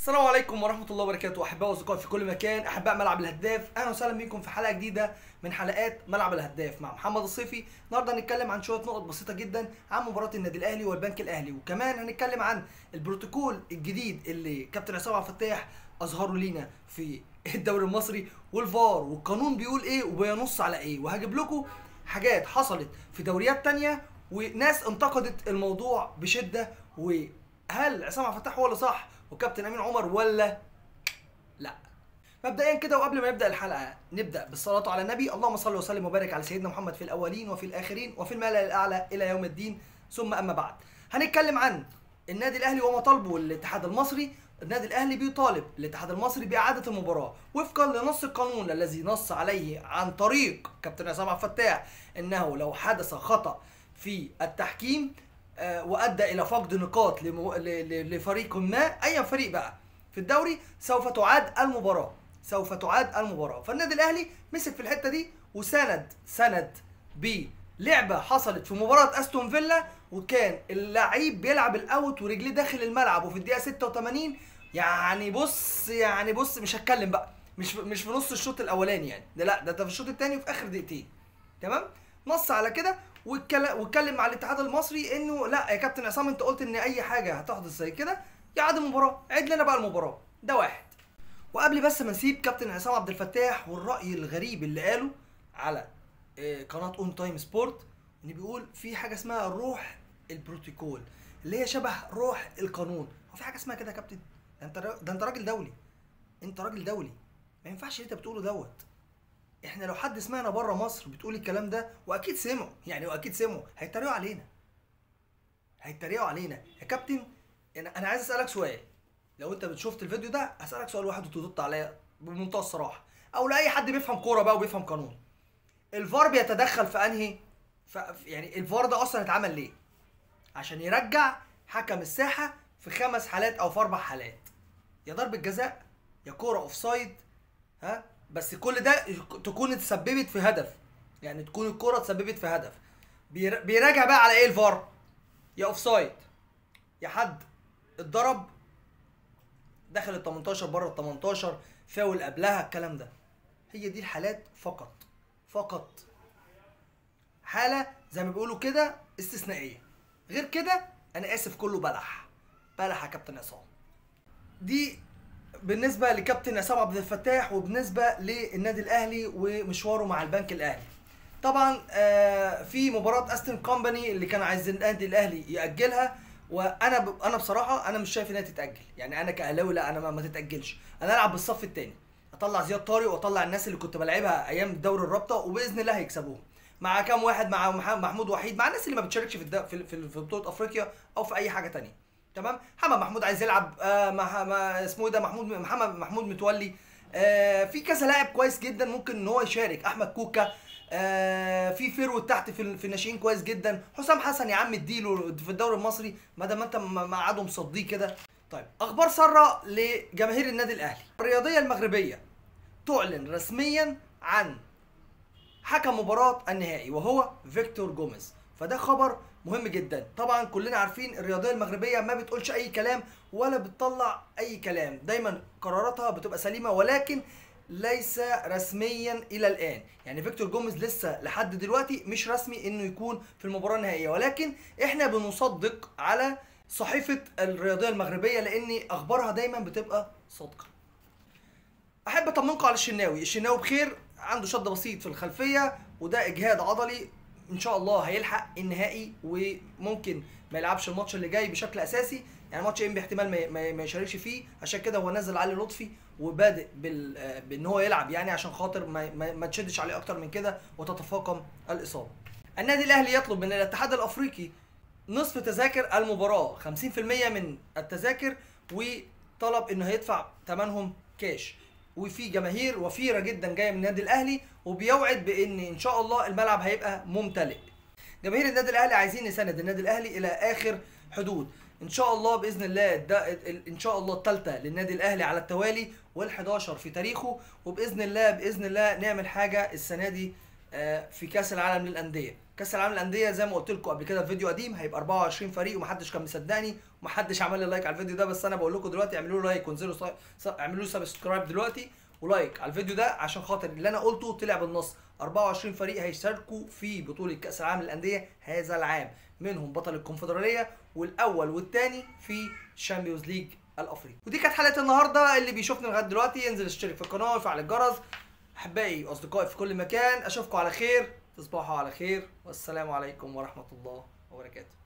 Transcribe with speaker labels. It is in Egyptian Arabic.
Speaker 1: السلام عليكم ورحمة الله وبركاته أحباء وأصدقائي في كل مكان أحباء ملعب الهداف أهلا وسهلا بكم في حلقة جديدة من حلقات ملعب الهداف مع محمد الصيفي النهارده هنتكلم عن شوية نقط بسيطة جدا عن مباراة النادي الأهلي والبنك الأهلي وكمان هنتكلم عن البروتوكول الجديد اللي كابتن عصام عبد الفتاح أظهره لينا في الدوري المصري والفار والقانون بيقول إيه وبينص على إيه وهجيب لكم حاجات حصلت في دوريات تانية وناس انتقدت الموضوع بشدة وهل عصام عبد الفتاح هو اللي صح وكابتن امين عمر ولا لا مبدئيا كده وقبل ما نبدا الحلقه نبدا بالصلاه على النبي اللهم صل وسلم وبارك على سيدنا محمد في الاولين وفي الاخرين وفي الملا الاعلى الى يوم الدين ثم اما بعد هنتكلم عن النادي الاهلي ومطالبه الاتحاد المصري النادي الاهلي بيطالب الاتحاد المصري باعاده المباراه وفقا لنص القانون الذي نص عليه عن طريق كابتن عصام عبد الفتاح انه لو حدث خطا في التحكيم آه، وادى الى فقد نقاط لمو... ل... ل... لفريق ما اي فريق بقى في الدوري سوف تعاد المباراه سوف تعاد المباراه فالنادي الاهلي مسك في الحته دي وسند سند بلعبه حصلت في مباراه استون فيلا وكان اللعيب بيلعب الاوت ورجليه داخل الملعب وفي الدقيقه 86 يعني بص يعني بص مش هتكلم بقى مش في... مش في نص الشوط الاولاني يعني ده لا ده, ده في الشوط الثاني وفي اخر دقيقتين تمام نص على كده واتكلم واتكلم مع الاتحاد المصري انه لا يا كابتن عصام انت قلت ان اي حاجه هتحدث زي كده يعاد المباراه عيد لنا بقى المباراه ده واحد وقبل بس ما نسيب كابتن عصام عبد الفتاح والراي الغريب اللي قاله على آه، قناه اون تايم سبورت ان بيقول في حاجه اسمها روح البروتوكول اللي هي شبه روح القانون هو في حاجه اسمها كده يا كابتن ده انت را- ده انت راجل دولي انت راجل دولي ما ينفعش اللي انت بتقوله دوت احنا لو حد سمعنا بره مصر بتقول الكلام ده واكيد سمعوا يعني واكيد سمعوا هيتريقوا علينا هيتريقوا علينا يا كابتن انا انا عايز اسالك سؤال لو انت شفت الفيديو ده هسالك سؤال واحد وترد عليا بمنتهى الصراحه او لاي حد بيفهم كوره بقى وبيفهم قانون الفار بيتدخل في انهي ف... يعني الفار ده اصلا اتعمل ليه عشان يرجع حكم الساحه في خمس حالات او في اربع حالات يا ضربه جزاء يا كوره اوف سايد ها بس كل ده تكون اتسببت في هدف يعني تكون الكرة اتسببت في هدف بير- بيراجع بقى على ايه الفار يا اوف سايد يا حد اتضرب دخل ال 18 بره ال 18 فاول قبلها الكلام ده هي دي الحالات فقط فقط حالة زي ما بيقولوا كده استثنائية غير كده انا اسف كله بلح بلح يا كابتن عصام دي بالنسبه لكابتن عصام عبد الفتاح وبالنسبه للنادي الاهلي ومشواره مع البنك الاهلي طبعا آه، في مباراه استون كومباني اللي كان عايز النادي الاهلي ياجلها وانا ب... انا بصراحه انا مش شايف انها تتاجل يعني انا كاهلاوي لا انا ما, ما تتاجلش انا العب بالصف الثاني اطلع زياد طارق واطلع الناس اللي كنت بلعبها ايام دوري الرابطه وباذن الله هيكسبوهم مع كام واحد مع مح- محمود وحيد مع الناس اللي ما بتشاركش في الد... في في في بطوله افريقيا او في اي حاجه تانية تمام محمد محمود عايز يلعب آه مع ما اسمه ايه ده محمود محمد محمود متولي آه في كذا لاعب كويس جدا ممكن ان هو يشارك احمد كوكا آه في فيرو تحت في ال- في الناشئين كويس جدا حسام حسن يا عم اديله في الدوري المصري ما دام انت م- مقعدهم صديه كده طيب اخبار ساره لجماهير النادي الاهلي الرياضيه المغربيه تعلن رسميا عن حكم مباراة النهائي وهو فيكتور جوميز فده خبر مهم جدا طبعا كلنا عارفين الرياضية المغربية ما بتقولش اي كلام ولا بتطلع اي كلام دايما قراراتها بتبقى سليمة ولكن ليس رسميا الى الان يعني فيكتور جوميز لسه لحد دلوقتي مش رسمي انه يكون في المباراة النهائية ولكن احنا بنصدق على صحيفة الرياضية المغربية لان اخبارها دايما بتبقى صادقة احب اطمنكم على الشناوي الشناوي بخير عنده شد بسيط في الخلفيه وده اجهاد عضلي ان شاء الله هيلحق النهائي وممكن ما يلعبش الماتش اللي جاي بشكل اساسي يعني ماتش انبي احتمال ما- ما ما يشاركش فيه عشان كده هو نزل علي لطفي وبادئ بال آه، بان هو يلعب يعني عشان خاطر ما, ما, ما تشدش عليه اكتر من كده وتتفاقم الاصابه النادي الاهلي يطلب من الاتحاد الافريقي نصف تذاكر المباراة 50% من التذاكر وطلب انه هيدفع ثمنهم كاش وفي جماهير وفيرة جدا جاية من النادي الاهلي وبيوعد بان ان شاء الله الملعب هيبقى ممتلئ جماهير النادي الاهلي عايزين نساند النادي الاهلي الى اخر حدود ان شاء الله باذن الله ده ان شاء الله الثالثه للنادي الاهلي على التوالي وال11 في تاريخه وباذن الله باذن الله نعمل حاجه السنه دي آه، في كاس العالم للانديه كاس العالم للانديه زي ما قلت لكم قبل كده في فيديو قديم هيبقى 24 فريق ومحدش كان مصدقني محدش عمل لي لايك على الفيديو ده بس انا بقول لكم دلوقتي اعملوا له لايك وانزلوا سا- سا- اعملوا له سبسكرايب دلوقتي ولايك على الفيديو ده عشان خاطر اللي انا قلته طلع بالنص 24 فريق هيشاركوا في بطوله كاس العالم للانديه هذا العام منهم بطل الكونفدراليه والاول والثاني في الشامبيونز ليج الافريقي ودي كانت حلقه النهارده اللي بيشوفني لغايه دلوقتي ينزل يشترك في القناه ويفعل الجرس احبائي واصدقائي في كل مكان اشوفكم على خير تصبحوا على خير والسلام عليكم ورحمه الله وبركاته